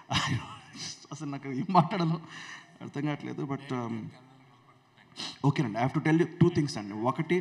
అసలు నాకు ఏం మాట్లాడాలో అర్థం కావట్లేదు బట్ ఓకేనండి I have to tell you two things అండి ఒకటి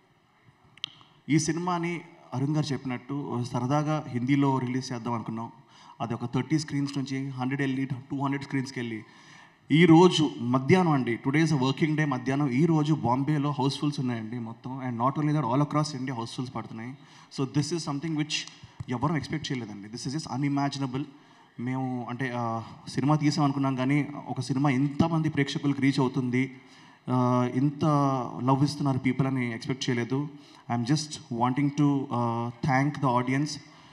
ఈ సినిమాని అరుణ్ గారు చెప్పినట్టు సరదాగా హిందీలో రిలీజ్ చేద్దాం అనుకున్నాం అది ఒక థర్టీ స్క్రీన్స్ నుంచి హండ్రెడ్ వెళ్ళి టూ హండ్రెడ్ స్క్రీన్స్కి వెళ్ళి ఈ రోజు మధ్యాహ్నం అండి టుడేస్ వర్కింగ్ డే మధ్యాహ్నం ఈ రోజు బాంబేలో హౌస్ఫుల్స్ ఉన్నాయండి మొత్తం and not only that all across India housefuls పడుతున్నాయి so this is something which ఎవరు ఎక్స్పెక్ట్ చేయలేదండి దిస్ ఇస్ జస్ట్ అన్ఇమాజినబుల్ మేము అంటే ఆ, సినిమా తీసాం అనుకున్నాం కానీ ఒక సినిమా ఇంతమంది ప్రేక్షకులకు రీచ్ అవుతుంది ఆ, ఇంత లవ్ ఇస్తున్నారు పీపుల్ అని ఎక్స్పెక్ట్ చేయలేదు I'm just wanting to thank the audience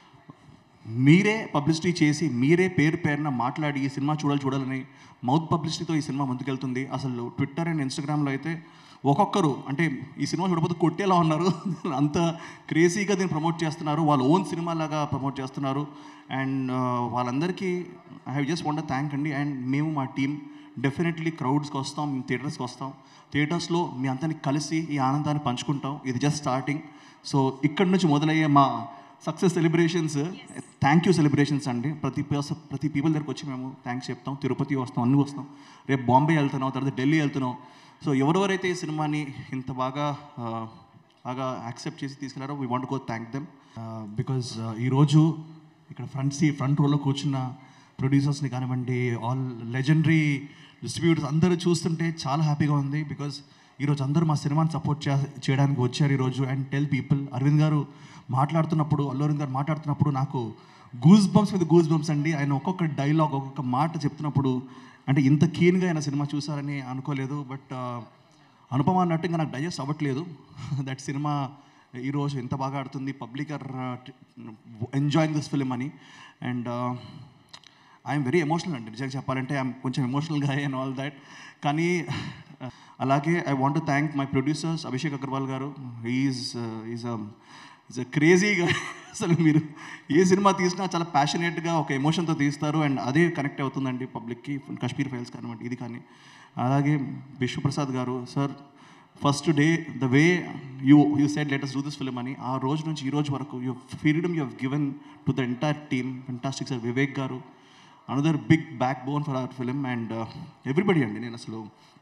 మీరే పబ్లిసిటీ చేసి మీరే పేరు పేరున మాట్లాడి ఈ సినిమా చూడాలి చూడాలని మౌత్ పబ్లిసిటీతో ఈ సినిమా ముందుకెళ్తుంది అసలు ట్విట్టర్ అండ్ ఇన్స్టాగ్రామ్లో అయితే ఒక్కొక్కరు అంటే ఈ సినిమా చూడకపోతే కొట్టేలా ఉన్నారు అంత క్రేజీగా దీన్ని ప్రమోట్ చేస్తున్నారు వాళ్ళ ఓన్ సినిమా లాగా ప్రమోట్ చేస్తున్నారు అండ్ వాళ్ళందరికీ I have just want thank అండి అండ్ మేము మా టీం డెఫినెట్లీ క్రౌడ్స్కి వస్తాం మేము థియేటర్స్కి వస్తాం థియేటర్స్లో మీ అందరినీ కలిసి ఈ ఆనందాన్ని పంచుకుంటాం ఇది జస్ట్ స్టార్టింగ్ సో ఇక్కడ నుంచి మొదలయ్యే మా success celebrations thank you celebrations అండి ప్రతి పర్సన్ ప్రతి పీపుల్ దగ్గరికి వచ్చి మేము థ్యాంక్స్ చెప్తాం తిరుపతి వస్తాం అన్ని వస్తాం రేపు బాంబే వెళ్తున్నాం తర్వాత ఢిల్లీ వెళ్తున్నాం సో ఎవరెవరైతే ఈ సినిమాని ఇంత బాగా ఆ, బాగా యాక్సెప్ట్ చేసి తీసుకెళ్లారో we want go thank them because ఈరోజు ఇక్కడ ఫ్రంట్ సీ ఫ్రంట్ రోలో కూర్చున్న ప్రొడ్యూసర్స్ని కానివ్వండి ఆల్ లెజెండరీ డిస్ట్రిబ్యూటర్స్ అందరూ చూస్తుంటే చాలా హ్యాపీగా ఉంది బికాజ్ ఈరోజు అందరూ మా సినిమాని సపోర్ట్ చే చేయడానికి వచ్చారు ఈరోజు అండ్ టెల్ పీపుల్ అరవింద్ గారు మాట్లాడుతున్నప్పుడు అల్లు అరవింద్ గారు మాట్లాడుతున్నప్పుడు నాకు గూస్ బంప్స్ మీద గూస్ బంప్స్ అండి ఆయన ఒక్కొక్క డైలాగ్ ఒక్కొక్క మాట చెప్తున్నప్పుడు అంటే ఇంత కీన్గా ఆయన సినిమా చూసారని అనుకోలేదు బట్ అనుపమ అన్నట్టు ఇంకా నాకు డైజెస్ట్ అవ్వట్లేదు దట్ సినిమా ఈరోజు ఎంత బాగా ఆడుతుంది public are enjoying this film అని అండ్ ఐఎమ్ వెరీ ఎమోషనల్ అండి నిజంగా చెప్పాలంటే ఐఎమ్ కొంచెం ఎమోషనల్గా అండ్ ఆల్ దాట్ కానీ uh, అలాగే I want to thank my producers Abhishek Agarwal గారు ఈజ్ ఈజ్ ఈజ్ అ క్రేజీగా అసలు మీరు ఏ సినిమా తీసినా చాలా ప్యాషనేట్గా ఒక ఎమోషన్తో తీస్తారు అండ్ అదే కనెక్ట్ అవుతుందండి పబ్లిక్కి కాశ్మీర్ ఫైల్స్ కానివ్వండి ఇది కానీ అలాగే విశ్వప్రసాద్ గారు sir first day the way you you said let's do this film అని ఆ రోజు నుంచి ఈ రోజు వరకు you freedom you have given to the entire team fantastic sir Vivek గారు another big backbone for our film and everybody అండి నేను అసలు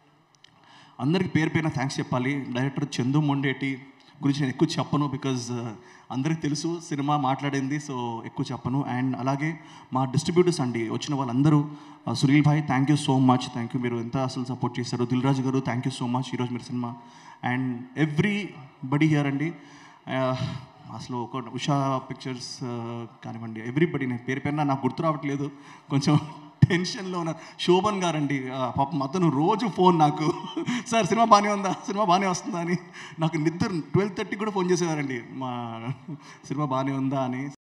అందరికి పేరు పేరున థ్యాంక్స్ చెప్పాలి డైరెక్టర్ చందు మొండేటి గురించి నేను ఎక్కువ చెప్పను బికాజ్ అందరికి తెలుసు సినిమా మాట్లాడింది సో ఎక్కువ చెప్పను అండ్ అలాగే మా డిస్ట్రిబ్యూటర్స్ అండి వచ్చిన వాళ్ళందరూ uh, Sunil bhai thank you so much thank you మీరు ఎంత అసలు సపోర్ట్ చేశారు దిల్ రాజు గారు థ్యాంక్ యూ సో మచ్ ఈరోజు మీరు cinema and everybody here అండి uh, అసలు ఒక ఉషా పిక్చర్స్ కానివ్వండి ఎవ్రీబడి నేను పేరు పేరున నాకు గుర్తు రావట్లేదు కొంచెం టెన్షన్లో ఉన్న శోభన్ గారండి ఆ, పాపం అతను రోజు ఫోన్ నాకు సార్ సినిమా బాగానే ఉందా సినిమా బాగానే వస్తుందా అని నాకు నిద్ర ట్వెల్వ్ థర్టీ కూడా ఫోన్ చేసేవారండి మా సినిమా బాగానే ఉందా అని